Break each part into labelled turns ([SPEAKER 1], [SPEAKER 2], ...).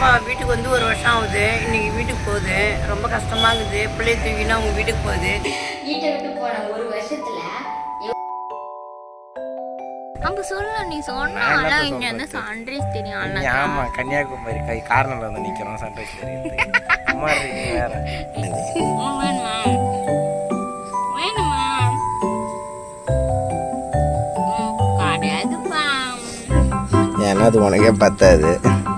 [SPEAKER 1] பாப்பா வீட்டுக்கு வந்து ஒரு வருஷம் ஆகுது இன்னைக்கு வீட்டுக்கு போகுது ரொம்ப கஷ்டமா இருக்குது பிள்ளைய தூக்கினா அவங்க வீட்டுக்கு போகுது
[SPEAKER 2] வீட்டை விட்டு போன ஒரு வருஷத்துல
[SPEAKER 3] அப்ப சொல்லு நீ சொன்னா
[SPEAKER 4] நான் என்னத்த
[SPEAKER 3] அதான் இங்க வந்து
[SPEAKER 4] சொல்றது?
[SPEAKER 3] சன்ரைஸ் தெரியும்
[SPEAKER 4] இங்க
[SPEAKER 3] அண்ணா
[SPEAKER 4] ஆமா கன்னியாகுமரி கை கார்னர்ல வந்து நிக்கிறோம் சன்ரைஸ் தெரியுது அம்மா இருக்கீங்க வேற
[SPEAKER 3] வேணுமா வேணுமா ம், கிடையாதுப்பா
[SPEAKER 4] ஏன்னா அது உனக்கே பத்தாது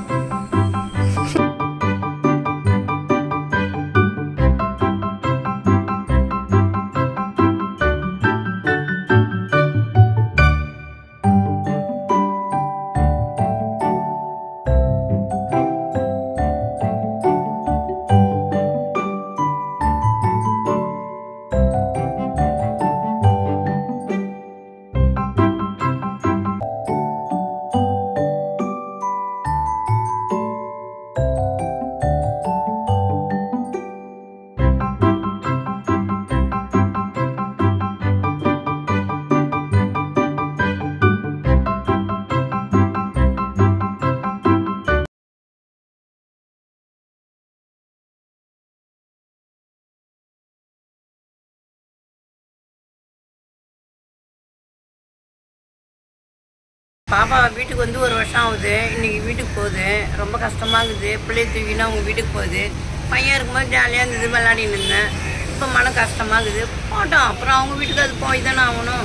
[SPEAKER 1] பாப்பா வீட்டுக்கு வந்து ஒரு வருஷம் ஆகுது இன்னைக்கு வீட்டுக்கு போகுது ரொம்ப கஷ்டமா இருக்குது பிள்ளைய தூக்கினா அவங்க வீட்டுக்கு போகுது பையன் இருக்கும்போது ஜாலியாக இருந்தது விளையாடின்னு இருந்தேன் இப்போ மன கஷ்டமா இருக்குது போட்டோம் அப்புறம் அவங்க வீட்டுக்கு அது போய் தானே ஆகணும்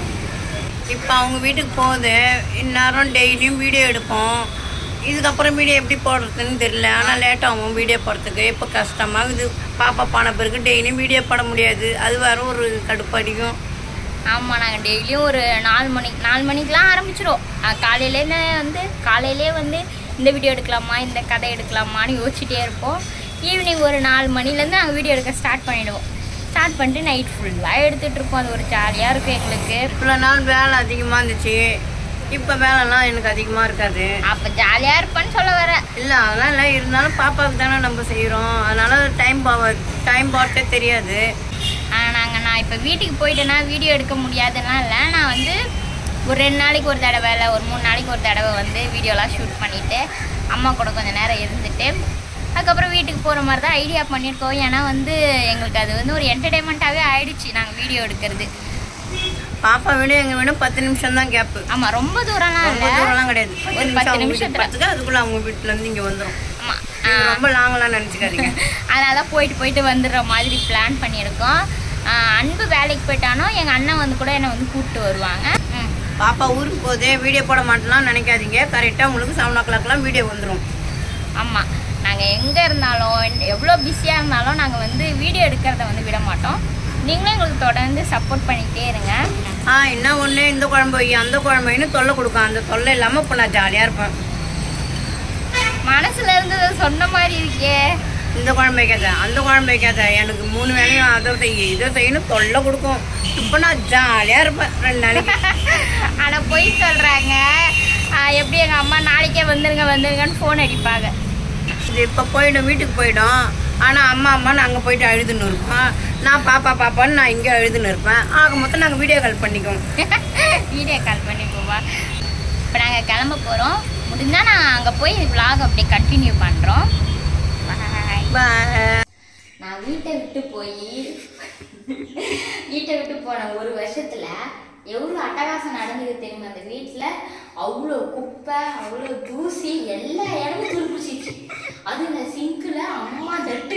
[SPEAKER 1] இப்போ அவங்க வீட்டுக்கு போகுது இந்நேரம் டெய்லியும் வீடியோ எடுப்போம் இதுக்கப்புறம் வீடியோ எப்படி போடுறதுன்னு தெரியல ஆனால் லேட் ஆகும் வீடியோ போடுறதுக்கு இப்போ கஷ்டமாகுது பாப்பா போன பிறகு டெய்லியும் வீடியோ போட முடியாது அது வேற ஒரு கடுப்படிக்கும்
[SPEAKER 3] ஆமாம் நாங்கள் டெய்லியும் ஒரு நாலு மணி நாலு மணிக்கெலாம் ஆரம்பிச்சிடும் காலையிலேருந்து வந்து காலையிலே வந்து இந்த வீடியோ எடுக்கலாமா இந்த கதை எடுக்கலாமான்னு யோசிச்சுட்டே இருப்போம் ஈவினிங் ஒரு நாலு மணிலேருந்து நாங்கள் வீடியோ எடுக்க ஸ்டார்ட் பண்ணிடுவோம் ஸ்டார்ட் பண்ணிட்டு நைட் ஃபுல்லாக எடுத்துகிட்டு இருப்போம் அது ஒரு ஜாலியாக இருக்கும் எங்களுக்கு
[SPEAKER 1] இவ்வளோ நாள் வேலை அதிகமாக இருந்துச்சு இப்போ வேலைலாம் எனக்கு அதிகமாக இருக்காது
[SPEAKER 3] அப்போ ஜாலியாக இருப்பேன்னு சொல்ல வர
[SPEAKER 1] இல்லை அதெல்லாம் இல்லை இருந்தாலும் பாப்பாவுக்கு தானே நம்ம செய்கிறோம் அதனால டைம் பாவ டைம் பாட்டே தெரியாது
[SPEAKER 3] நாங்கள் நான் இப்போ வீட்டுக்கு போயிட்டேன்னா வீடியோ எடுக்க முடியாதுன்னா இல்லை நான் வந்து ஒரு ரெண்டு நாளைக்கு ஒரு தடவை இல்லை ஒரு மூணு நாளைக்கு ஒரு தடவை வந்து வீடியோலாம் ஷூட் பண்ணிவிட்டு அம்மா கூட கொஞ்சம் நேரம் இருந்துட்டு அதுக்கப்புறம் வீட்டுக்கு போகிற மாதிரி தான் ஐடியா பண்ணியிருக்கோம் ஏன்னா வந்து எங்களுக்கு அது வந்து ஒரு என்டர்டைன்மெண்ட்டாகவே ஆயிடுச்சு நாங்கள் வீடியோ எடுக்கிறது
[SPEAKER 1] பாப்பா வீடு எங்கள் வீடும் பத்து நிமிஷம் தான் கேப்பு
[SPEAKER 3] ஆமாம் ரொம்ப தூரம்லாம்
[SPEAKER 1] ரொம்ப
[SPEAKER 3] இல்லை
[SPEAKER 1] தூரம்லாம் கிடையாது
[SPEAKER 3] ஒரு
[SPEAKER 1] பத்து
[SPEAKER 3] பத்து
[SPEAKER 1] நிமிஷம் அவங்க
[SPEAKER 3] நிமிஷத்துல.
[SPEAKER 1] வீட்டுக்கு பார்த்துட்டு அதுக்குள்ளே அவங்க வீட்டிலேருந்து இங்கே வந்துடும்
[SPEAKER 3] ஆமாம்
[SPEAKER 1] ரொம்ப லாங்கெல்லாம் நினச்சிக்காதீங்க
[SPEAKER 3] அதனால தான் போயிட்டு போயிட்டு வந்துடுற மாதிரி பிளான் பண்ணியிருக்கோம் ஆஹ் அன்பு வேலைக்கு போயிட்டானோ எங்கள் அண்ணன் வந்து கூட என்னை வந்து கூப்பிட்டு வருவாங்க ம்
[SPEAKER 1] பாப்பா ஊருக்கு போதே வீடியோ போட மாட்டேலாம் நினைக்காதீங்க கரெக்டாக உங்களுக்கு செவன் ஓ கிளாக்லாம் வீடியோ வந்துடும்
[SPEAKER 3] ஆமாம் நாங்கள் எங்கே இருந்தாலும் எவ்வளோ பிஸியாக இருந்தாலும் நாங்கள் வந்து வீடியோ எடுக்கிறத வந்து விட மாட்டோம் நீங்களும் எங்களுக்கு தொடர்ந்து சப்போர்ட் பண்ணிக்கிட்டே இருங்க
[SPEAKER 1] ஆ என்ன ஒன்று இந்த குழம்பு வை அந்த குழம்பு வைன்னு தொல்லை கொடுக்கும் அந்த தொல்லை இல்லாமல் இப்போ நான் ஜாலியாக இருப்பேன்
[SPEAKER 3] மனசுல இருந்ததை சொன்ன மாதிரி இருக்கே
[SPEAKER 1] இந்த குழம்பு வைக்காத அந்த குழம்பு வைக்காத எனக்கு மூணு வேலையும் அதை செய்ய இதை செய்யணும் தொல்லை கொடுக்கும் இப்போ நான் ஜாலியாக இருப்பேன் ரெண்டு நாளைக்கு
[SPEAKER 3] ஆனால் பொய் சொல்கிறாங்க எப்படி எங்கள் அம்மா நாளைக்கே வந்துருங்க வந்துருங்கன்னு ஃபோன் அடிப்பாங்க
[SPEAKER 1] இது இப்போ போயிடும் வீட்டுக்கு போயிடும் ஆனால் அம்மா அம்மான்னு அங்கே போயிட்டு அழுதுன்னு இருப்போம் நான் பாப்பா பாப்பான்னு நான் இங்கே அழுதுன்னு இருப்பேன் ஆக மொத்தம் நாங்கள் வீடியோ கால் பண்ணிக்குவோம்
[SPEAKER 3] வீடியோ கால் பண்ணி போவா இப்போ நாங்கள் கிளம்ப போகிறோம் முடிஞ்சால் நான் அங்கே போய் vlog அப்படியே கண்டினியூ பண்ணுறோம் பாய்
[SPEAKER 1] Bye.
[SPEAKER 2] நான் வீட்டை விட்டு போய் வீட்டை விட்டு போன ஒரு வருஷத்துல எவ்வளோ அட்டகாசம் நடந்தது தெரியுமா அந்த வீட்டில் அவ்வளோ குப்பை அவ்வளோ தூசி எல்லா இடமும் துருப்பிச்சிச்சு அது இந்த சிங்கில் அம்மா தட்டு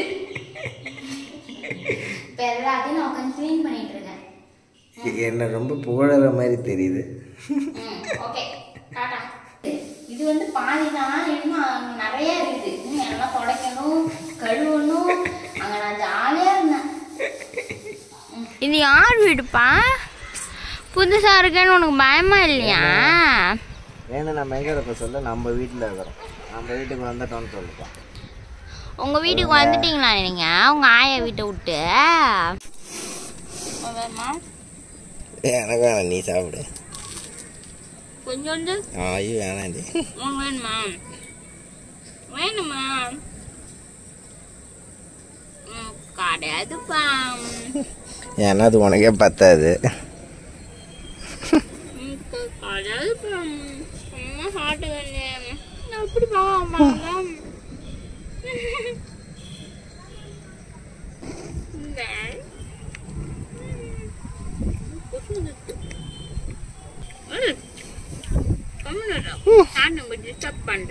[SPEAKER 2] இப்போ எல்லாத்தையும் நான் உட்காந்து க்ளீன் பண்ணிட்டு இருக்கேன்
[SPEAKER 4] என்ன ரொம்ப புகழற மாதிரி தெரியுது
[SPEAKER 2] ம் ஓகே டாடா இது வந்து பாதி தான் இன்னும் அங்கே நிறைய இருக்குது இன்னும் எல்லாம் துடைக்கணும் கழுவணும் அங்கே நான் ஜாலியாக இருந்தேன்
[SPEAKER 3] இது யார் வீடுப்பா புதுசாக இருக்கேன்னு உனக்கு பயமா இல்லையா
[SPEAKER 4] வேணும் நம்ம எங்கே இருக்க சொல்ல நம்ம வீட்டில் இருக்கிறோம் நம்ம வீட்டுக்கு வந்துட்டோம்னு சொல்லுப்பா
[SPEAKER 3] உங்கள் வீட்டுக்கு வந்துட்டீங்களா நீங்கள் உங்கள் ஆயா வீட்டை விட்டு
[SPEAKER 4] எனக்கு வேணாம் நீ சாப்பிடு
[SPEAKER 3] கொஞ்சோண்டு
[SPEAKER 4] ஐயோ வேணாண்டி
[SPEAKER 3] உனக்கு வேணுமா வேணுமா ம், கிடையாதுப்பா
[SPEAKER 4] ஏன்னா அது உனக்கே பத்தாது
[SPEAKER 3] ம், க- கிடையாதுப்பா அம்மா சாப்பிட்டு வந்தேன் அப்படி பாவம்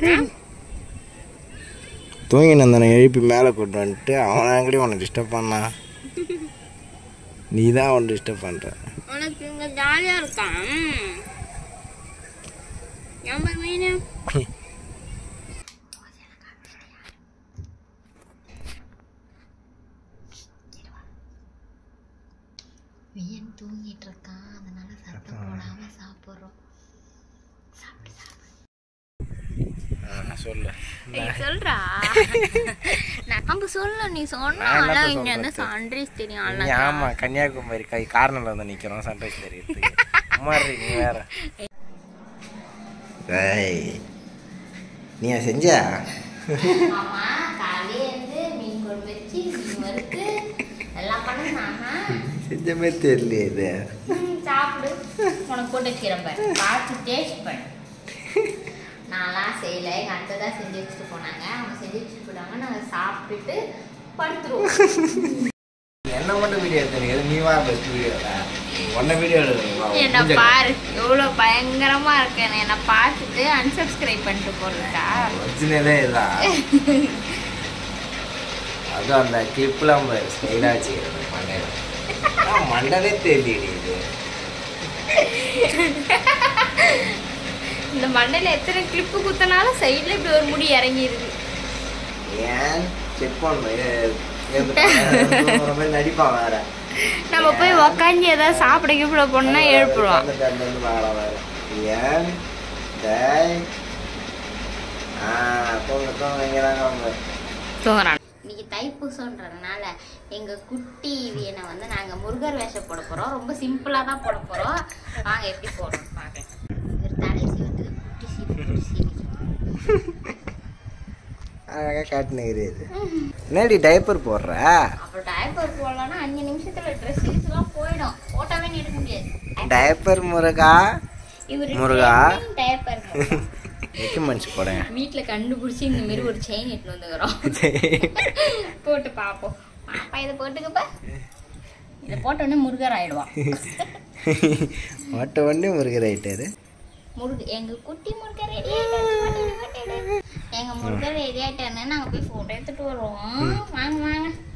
[SPEAKER 4] தூங்கி நந்தனை எழுப்பி மேலே கூட்டு வந்துட்டு அவன் எங்கடி உன்னை டிஸ்டர்ப் பண்ணான் நீ தான் அவனை டிஸ்டர்ப் பண்ணுற
[SPEAKER 3] உனக்கு இங்க ஜாலியா இருக்கான் ஏன் மீன் மீன் தூங்கிட்டு இருக்கான் அதனால சத்தம் போடாம சாப்பிடுறோம்
[SPEAKER 4] சொல்லு
[SPEAKER 3] ஏய், சொல்றா நம்ம சொல்ல நீ சொன்னா
[SPEAKER 4] நான் என்னத்த
[SPEAKER 3] அழகா இங்க வந்து
[SPEAKER 4] சொல்றது?
[SPEAKER 3] சன்ரைஸ் தெரியும்
[SPEAKER 4] நீ
[SPEAKER 3] அழகா
[SPEAKER 4] ஆமா கன்னியாகுமரி கை கார்னர்ல வந்து நிக்கிறோம் சன்ரைஸ் தெரியுது மாதிரி நீ வேற ஏய் நீ செஞ்சா
[SPEAKER 3] ஆமா காலையில இருந்து மீன் குழம்பு வச்சு மீன் வறுத்து எல்லாம் பண்ணாங்க
[SPEAKER 4] செஞ்ச மாதிரி தெரியலையே இது
[SPEAKER 3] சாப்பிடு உனக்கு போட்டு வச்சுக்கிறேன் பாரு. பார்த்து டேஸ்ட் பண்ணு நான்லாம் செய்யல எங்கள் அத்தை தான் செஞ்சு வச்சுட்டு போனாங்க அவங்க செஞ்சு வச்சுட்டு போனாங்க நாங்கள் சாப்பிட்டுட்டு படுத்துருவோம்
[SPEAKER 4] என்ன மட்டும் வீடியோ எடுத்துருக்கிறது நீ வா பெஸ்ட் வீடியோ ஒன்ன வீடியோ
[SPEAKER 3] என்ன பாரு எவ்வளோ பயங்கரமா இருக்கேன் என்னை பார்த்துட்டு அன்சப்ஸ்கிரைப் பண்ணிட்டு போறதுக்கா
[SPEAKER 4] ஒரிஜினலே இதுதான் அதுவும் அந்த கிளிப்லாம் ஸ்டைலாக வச்சுக்கிறது மண்டையில் மண்டலே தெரியல இது
[SPEAKER 3] இந்த மண்டையில எத்தனை கிளிப்பு குத்தினாலும் சைடில் இப்படி ஒரு முடி இறங்கிடுது
[SPEAKER 4] ஏன் செக் பண்ணணும் மாதிரி நடிப்பான் வேற
[SPEAKER 3] நம்ம போய் உக்காந்து ஏதாவது சாப்பிட கீப்பிட போனா எழுப்புருவான்
[SPEAKER 4] உட்கார்ந்துட்டு அங்க இருந்து வேற வேற ஏன் டேய் ஆ தூங்க தூங்க இங்கிறாங்க அவங்க
[SPEAKER 3] தூங்குறான் இன்னைக்கு தைப்பூசன்றதுனால எங்க குட்டி வீணை வந்து நாங்க முருகர் வேஷம் போட போறோம் ரொம்ப சிம்பிளா தான் போட போறோம் வாங்க எப்படி போடுறோம் பாக்க ஒரு தலை சீவுறதுக்கு குட்டி சீவு குட்டி சீவு
[SPEAKER 4] அழகாக காட்டுனுங்கிறது இது என்னடி டைப்பர் போடுற
[SPEAKER 3] அப்புறம் டைப்பர் போடலாம்னா அஞ்சு நிமிஷத்துல ட்ரெஸ் எல்லாம் போயிடும் போட்டாவே நீ எடுக்க முடியாது
[SPEAKER 4] டைப்பர் முருகா
[SPEAKER 3] இவர்
[SPEAKER 4] முருகா.
[SPEAKER 3] டைப்பர்
[SPEAKER 4] எக்யூப்மெண்ட்ஸ் போடேன்
[SPEAKER 3] வீட்டுல கண்டுபிடிச்சி இந்த மாதிரி ஒரு செயின் எடுத்துட்டு வந்துக்கிறோம் போட்டு பார்ப்போம் பாப்பா இதை போட்டுக்கப்பா இதை போட்டோடனே முருகர் ஆயிடுவான்
[SPEAKER 4] ஓட்ட வண்டி முருகர் ஆயிட்டாரு
[SPEAKER 3] முருக எங்க குட்டி முருகர் ரெடி ஆயிட்டாரு எங்க முருகர் ரெடி ஆயிட்டாருன்னு நாங்க போய் போட்டோ எடுத்துட்டு வருவோம் வாங்க வாங்க